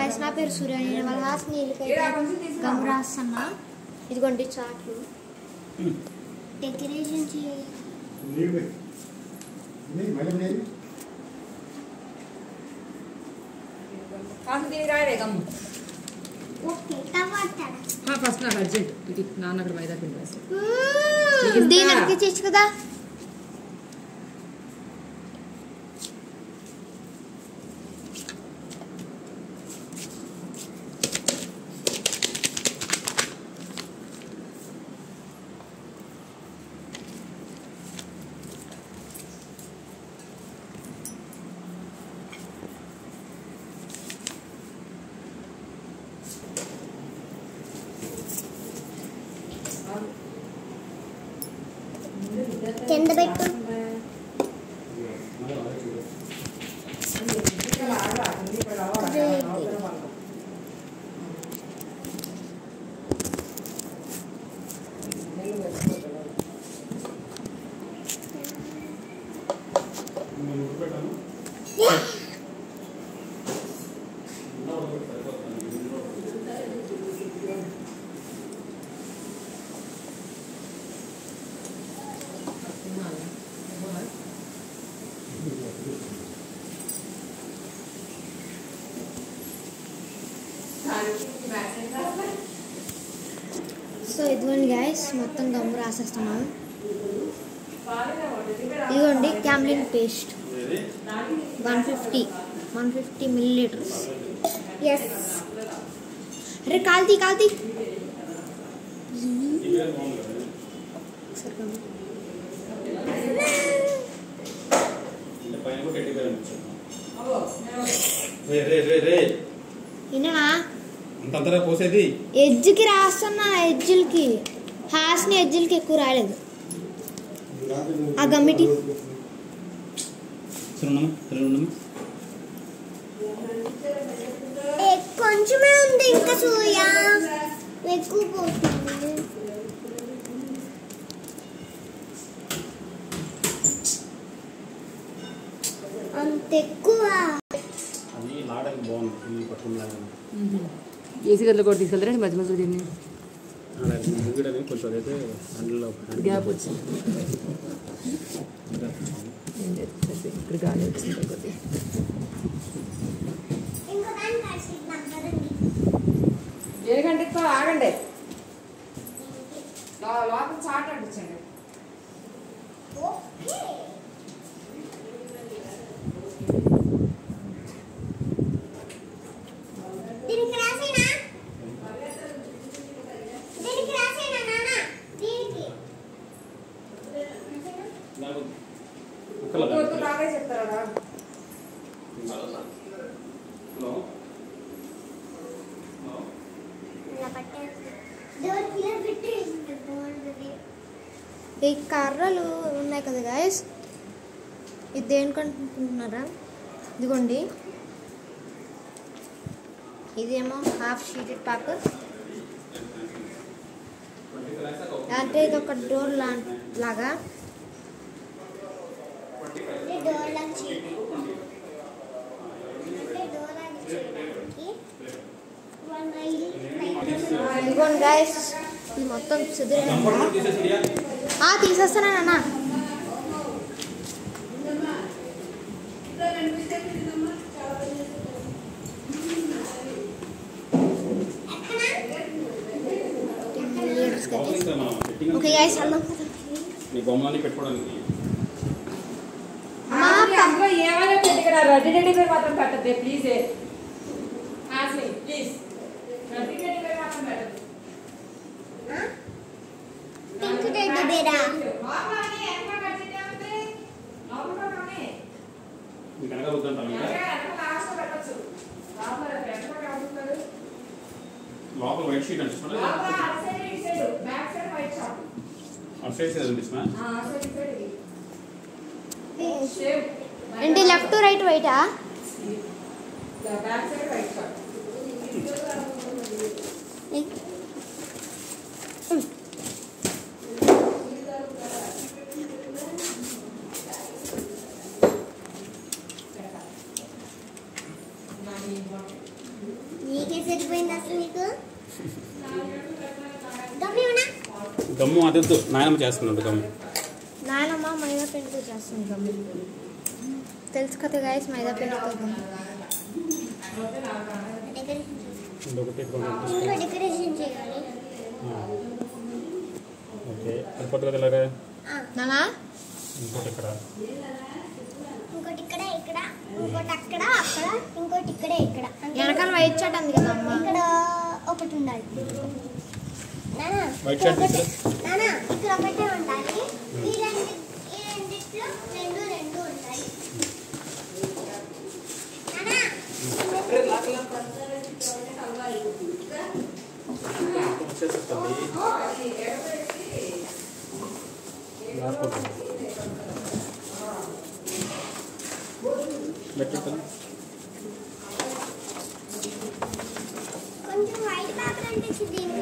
Guys నా పేరు సూర్య నేను వాళ్ళ హాస్ని గమ్ రాస్తున్నా ఇదిగోండి చాట్లు డెకరేషన్ చేయాలి నీళ్ళు నీళ్ళు మళ్ళీ నీళ్ళు కాసు దీనికి రాయలే గమ్ము ఓకే టమాటా ఫస్ట్ నాకు అర్జెంట్ ఇది నాన్న అక్కడ మైదా పిండి వేసి దీని అతికించచ్చు కదా కింద పెట్టు సో ఇదిగోండి గాయస్ మొత్తం గమ్ రాసేస్తున్నాం ఇదిగోండి Camlin paste one fifty one fifty millilitres yes అరే కాల్తీ కాల్తీ పైన కూడా గట్టి పేరు అనిపించాను రే రే రే రే ఇనా అంతంతరా పోసేది ఎడ్జ్కి రాస్తున్నా ఎడ్జ్లకి హాస్ని ఎడ్జ్లకి ఎక్కువ రాలేదు ఆ గమ్మిటి. తిరుణము తిరుణము కొంచెమే ఉంది ఇంకా సూయ ఎక్కువ పోతుంది అంత ఎక్కువ అది లాడకి బాగుంది ఈ పట్టుకుని ఏసీ గదిలో కూడా తీసుకెళ్తారండి మధ్య మధ్యలో దీన్ని లాగా ముగిడని కొంచెం అదైతే అందులో గ్యాప్ వచ్చింది ఏం లేదు, సరే, ఇక్కడ గాలి వచ్చింది ఒకటి ఏకంటే ఆగండి లోపల చాట్ అంటించండి దీనికి రాసేనా దీనికి రాసేనా నాన్న దీనికి కుక్కల రాగే చెప్తారా హలో ఇలా పట్టేసి దేవుడికి ఇలా పెట్టేసి బాగుంటుంది ఈ కర్రలు ఉన్నాయి కదా గాయస్ ఇది దేనికంటున్నారా ఇదిగోండి ఇదేమో హాఫ్ షీటెడ్ పేపర్ అంటే ఇది ఒక డోర్ లా లాగా డోర్ లాగా ఇదిగోండి గాయస్ ఇది మొత్తం కంఫర్ట్ తీసేసియా ఆ తీసేస్తానన్న మనం ఫిట్టింగ్ ఓకే గైస్ వెళ్దాం నీ బొమ్మలన్నీ పెట్టుకోవడానికి మా అందులో ఏమైనా పెట్టుకురా రెడ్డి రెడ్డి పేరు మాత్రం పెట్టద్దే ప్లీజ్ ప్లీజ్ రెడ్డి రెడ్డి పేరు మాత్రం పెట్టద్దు పింక్ టెడ్డీ బేరా లోపలనే ఎక్కడ కట్టితే ఉంది లోపలనే నీకు వెనకాల వద్దంటాను ఇంకా లాస్ట్ పెట్టచ్చు లోపల ఎక్కడ కడుగుతారు లోపల వైట్ షీట్ అనిపిస్తుంది లోపల అటు సైడ్ ఇటు side back side white shop అటు సైడ్ సైడ్ అనిపిస్తున్నా ఆ సైడ్ ఇటు సైడ్ సేమ్ ఏంటి లెఫ్ట్ రైట్ రైటా బ్యాక్ సైడ్ వైట్ షాప్ సరిపోయింది అసలు నీకు గమ్యమనా గమ్ము అదొద్దు నాయనమ్మ చేస్తున్నాడు గమ్ము నాయనమ్మ మైదా పిండితో చేస్తుంది గమ్ము తెలుసు కదా గాయస్ మైదా పిండితో గమ్ము ఇంకొకటి ఇంట్లో డెకరేషన్ చేయాలి ఓకే అది పట్టుకోదు ఇలాగే నానా ఇంకోటి ఇక్కడ ఇంకోటి ఇక్కడ ఇక్కడ ఇంకోటి అక్కడ అక్కడ ఇంకోటి ఇక్కడ ఇక్కడ వెనకాల వైట్ షర్ట్ ఉంది కదా అమ్మ ఇక్కడ ఒకటి ఉండాలి నానా White shirt ఒకటి- ఇక్కడ? నానా ఇక్కడ ఒకటే ఉండాలి ఈ రెండు ఈ రెండిట్లో రెండు రెండు ఉండాలి నానా పెట్టేస్తాను కొంచెం వైట్ పేపర్ అంటే దీని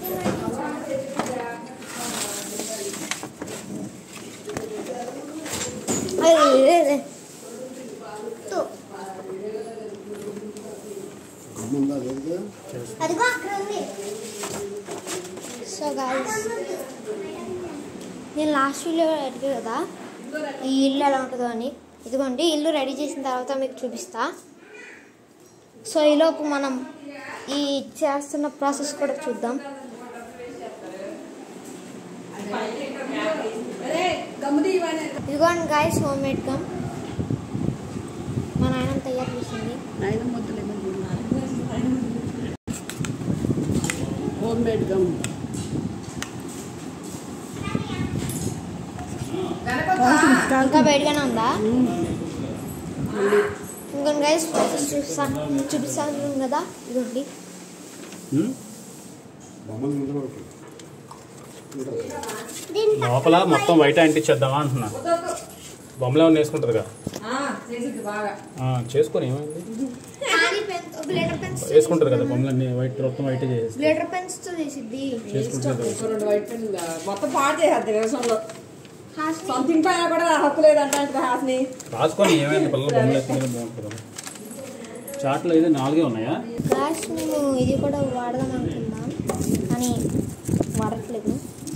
గమ్ముందా లేదు అదిగో అక్కడ ఉంది సో గాయస్ నేను లాస్ట్ వీడియో అడిగా కదా ఈ ఇల్లు ఎలా ఉంటుందో అని ఇదిగోండి ఇల్లు రెడీ చేసిన తర్వాత మీకు చూపిస్తా సో ఈలోపు మనం ఈ చేస్తున్న ప్రాసెస్ కూడా చూద్దాం అరే గమ్ముది ఇవ్వాలి ఇదిగోండి గాయస్ హోమ్ మేడ్ గమ్ మా నాయన తయారు చేసింది నాయన ముద్దలు హోమ్ మేడ్ గమ్ ఇంకా బయటగానే ఉందా ఇంకొన్ని గైస్ ప్రాసెస్ చూపిస్తా చూపిస్తాను కదా ఇదిగోండి బొమ్మలు ముందు వరకు లోపల మొత్తం వైట్ అంటించేద్దామా అంటున్నా బొమ్మలు ఏమన్నా వేసుకుంటుందిగా చేసింది బాగా ఆ, చేసుకొని ఏమైంది గ్లిటర్ పెన్స్ వేసుకుంటారు కదా బొమ్మలన్నీ వైట్ మొత్తం వైట్ చేసేసి గ్లిటర్ పెన్స్ తో చేసిద్ది చేసుకుంటారు కదా. ఒక రెండు వైట్ పెన్నులు మొత్తం పాడు చేసేద్ది నిమిషంలో సంథింగ్ పైన కూడా హక్కు లేదంటే హాస్ని రాసుకొని ఏమైంది పిల్లలు బొమ్మలు వేసుకుంటే బాగుంటుంది కదా. చాట్లో ఇది నాలుగే ఉన్నాయా లాస్ట్ మేము ఇది కూడా వాడదాం అనుకున్నాం కానీ వాడట్లేదు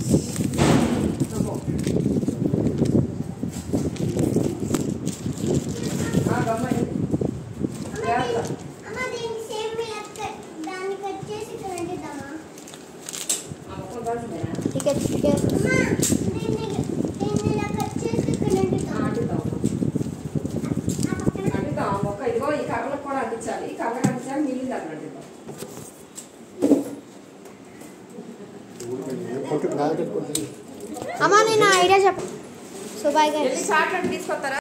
టికెట్ టికెట్ మొక్క ఇదిగో ఈ కర్రలకు కూడా అంటించాలి ఈ కర్రకు అంటించాలి మిగిలింది అక్కడ అంటిద్దాం. కొట్టు నాలుగు కొట్టు అమ్మా నేను ఐడియా చెప్ప సో బాయ్ వెళ్ళి గైస్ చాట్ అంటే తీసుకొస్తారా